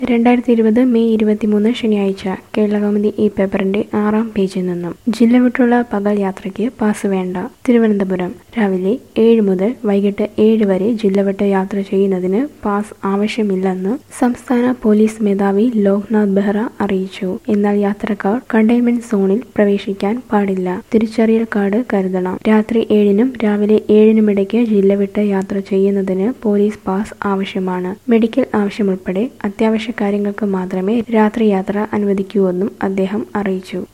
രണ്ടായിരത്തി ഇരുപത് മെയ് ഇരുപത്തിമൂന്ന് ശനിയാഴ്ച കേരളകൗമുദി ഈ പേപ്പറിന്റെ ആറാം പേജിൽ നിന്നും ജില്ല വിട്ടുള്ള പകൽ യാത്രയ്ക്ക് പാസ് വേണ്ട തിരുവനന്തപുരം രാവിലെ ഏഴ് മുതൽ വൈകിട്ട് ഏഴ് വരെ ജില്ല വിട്ട് യാത്ര ചെയ്യുന്നതിന് പാസ് ആവശ്യമില്ലെന്ന് സംസ്ഥാന പോലീസ് മേധാവി ലോക്നാഥ് ബെഹ്റ അറിയിച്ചു എന്നാൽ യാത്രക്കാർ കണ്ടെയ്ൻമെന്റ് സോണിൽ പ്രവേശിക്കാൻ പാടില്ല തിരിച്ചറിയൽ കാർഡ് കരുതണം രാത്രി ഏഴിനും രാവിലെ ഏഴിനുമിടയ്ക്ക് ജില്ല വിട്ട് യാത്ര ചെയ്യുന്നതിന് പോലീസ് പാസ് ആവശ്യമാണ് മെഡിക്കൽ ആവശ്യമുൾപ്പെടെ അത്യാവശ്യ കാര്യങ്ങൾക്ക് മാത്രമേ രാത്രി യാത്ര അനുവദിക്കൂവെന്നും അദ്ദേഹം അറിയിച്ചു